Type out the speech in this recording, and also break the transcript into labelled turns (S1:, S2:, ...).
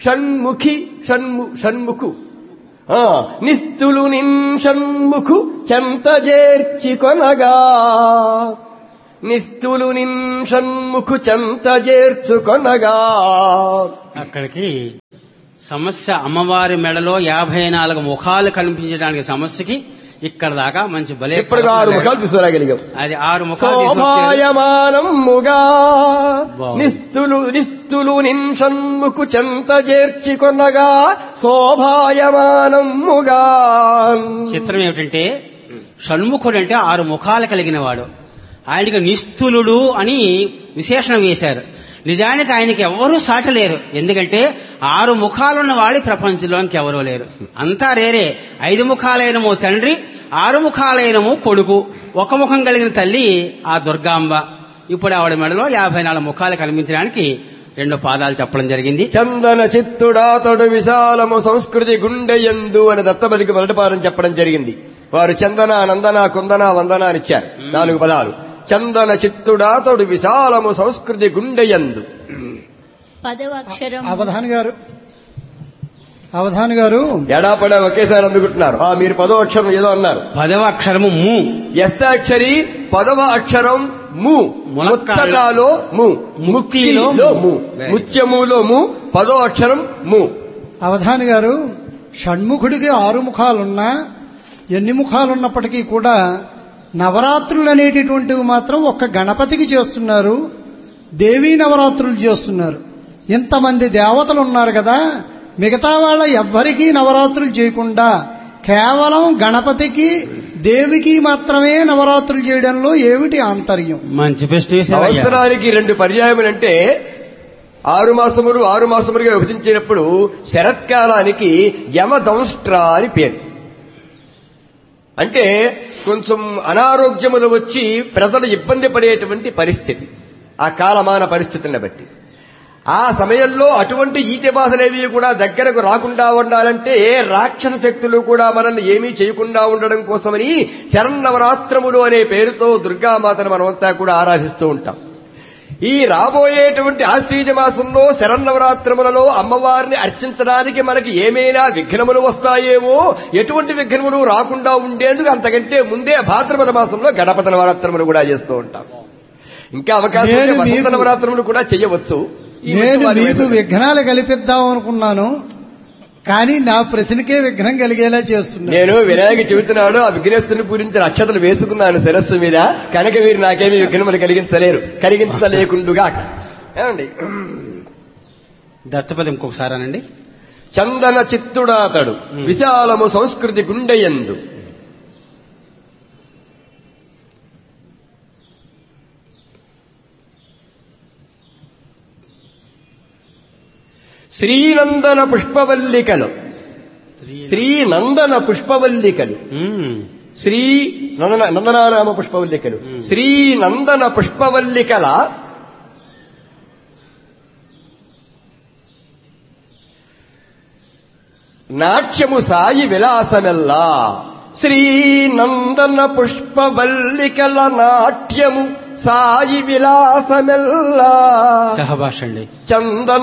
S1: షణ్ముఖి షణ్ము షణ్ముఖు ఆ, నిస్తులు నిన్ షణ్ముఖు చెంత చేర్చి కొనగా నిస్తులు నిన్ షణ్ముఖు చెంత చేర్చుకొనగా
S2: అక్కడికి సమస్య అమ్మవారి మెడలో యాభై నాలుగు ముఖాలు కనిపించడానికి సమస్యకి ఇక్కడ దాకా మంచి బలే
S1: ఇప్పుడు ఆరు ముఖాలు తీసుకురాగలిగాం
S2: అది ఆరు ముఖాలు తీసుకొచ్చారు.
S1: శోభాయమానముగా
S2: బాగుంది.
S1: నిస్తులు నిస్తులు నిన్షన్ముకు చెంత చేర్చి కొనగా శోభాయమానముగా
S2: చిత్రం ఏమిటంటే షణ్ముఖుడు అంటే ఆరు ముఖాలు కలిగిన వాడు ఆయనకి నిస్తులుడు అని విశేషణం వేశారు నిజానికి ఆయనకి ఎవ్వరూ సాటలేరు ఎందుకంటే ఆరు ముఖాలున్న వాడి ప్రపంచంలోనికి ఎవరూ లేరు అంతా రేరే ఐదు ముఖాలైనమో తండ్రి ఆరు ముఖాలైనమో కొడుకు ఒక ముఖం కలిగిన తల్లి ఆ దుర్గాంబ ఇప్పుడు ఆవిడ మెడలో యాభై నాలుగు ముఖాలు కనిపించడానికి రెండు పాదాలు చెప్పడం జరిగింది
S1: చందన చిత్తుడాతడు విశాలము సంస్కృతి గుండెయందు అని దత్తబలికి మొదటిపాదం చెప్పడం జరిగింది వారు చందన నందన కుందన వందన అని ఇచ్చారు నాలుగు పదాలు చందన చిత్తుడాతడు విశాలము సంస్కృతి గుండెయందు
S3: పదవ అక్షరం
S4: అవధాన్ గారు అవధాన్ గారు
S1: ఎడాపడా ఒకేసారి అందుకుంటున్నారు ఆ మీరు పదో అక్షరం ఏదో అన్నారు
S2: పదవ అక్షరము ము
S1: ఎస్తాక్షరి పదవ అక్షరం ము
S2: ములక్కాడలో
S1: ముచ్చటాలో ము
S2: ముక్తిలో
S1: ముక్తిలో ము
S2: ము.
S1: ముత్యములో ము పదో అక్షరం ము
S4: అవధాన్ గారు షణ్ముఖుడికి ఆరు ముఖాలున్నా ఎన్ని ముఖాలున్నప్పటికీ కూడా నవరాత్రులు అనేటటువంటివి మాత్రం ఒక్క గణపతికి చేస్తున్నారు దేవీ నవరాత్రులు చేస్తున్నారు ఇంతమంది దేవతలు ఉన్నారు కదా మిగతా వాళ్ళ ఎవ్వరికీ నవరాత్రులు చేయకుండా కేవలం గణపతికి దేవికి మాత్రమే నవరాత్రులు చేయడంలో ఏమిటి ఆంతర్యం
S2: మంచి ప్రశ్న వేశారయ్యా.
S1: సంవత్సరానికి రెండు పర్యాయములంటే ఆరు మాసములు ఆరు మాసములుగా విభజించినప్పుడు శరత్కాలానికి యమదంష్ట్ర అని పేరు అంటే కొంచెం అనారోగ్యములు వచ్చి ప్రజలు ఇబ్బంది పడేటువంటి పరిస్థితి ఆ కాలమాన పరిస్థితులను బట్టి ఆ సమయంలో అటువంటి ఈతి బాధలేవి కూడా దగ్గరకు రాకుండా ఉండాలంటే ఏ రాక్షస శక్తులు కూడా మనల్ని ఏమీ చేయకుండా ఉండడం కోసమని శరన్నవరాత్రములు అనే పేరుతో దుర్గామాతను మనమంతా కూడా ఆరాధిస్తూ ఉంటాం ఈ రాబోయేటువంటి ఆశ్వీజ మాసంలో శరన్నవరాత్రములలో అమ్మవారిని అర్చించడానికి మనకి ఏమైనా విఘ్నములు వస్తాయేమో ఎటువంటి విఘ్నములు రాకుండా ఉండేందుకు అంతకంటే ముందే భాద్రపద మాసంలో గణపతి నవరాత్రములు కూడా చేస్తూ ఉంటాం ఇంకా అవకాశం ఉంటే
S4: నేను
S1: వసంత
S4: మీకు-
S1: నవరాత్రములు కూడా చేయవచ్చు ఈ
S4: నేను
S1: మధ్య వారి
S4: మీకు
S1: వైపు-
S4: విఘ్నాలు కల్పిద్దాం అనుకున్నాను కానీ నా ప్రశ్నకే విఘ్నం కలిగేలా చేస్తున్నా
S1: నేను వినాయక చెబుతున్నాడు ఆ విఘ్నేశ్వరుని పూరించిన అక్షతలు వేసుకున్నాను శిరస్సు మీద కనుక వీరు నాకేమీ విఘ్నములు కలిగించలేరు కలిగించలేకుండుగా ఏమండి
S2: దత్తపది ఇంకొకసారి అనండి
S1: చందన చిత్తుడాతడు విశాలము సంస్కృతి గుండెయందు శ్రీనందన పుష్పవల్లికలు శ్రీనందన పుష్పవల్లికలు
S2: మ్మ్.
S1: శ్రీ నందన నందనారామ పుష్పవల్లికలు
S2: మ్మ్.
S1: శ్రీ నందన పుష్పవల్లికల నాట్యము సాయి విలాసమెల్లా శ్రీ నందన పుష్పవల్లికల నాట్యము సాయి విలాసమెల్లా
S2: సహభాష అండి
S1: చందన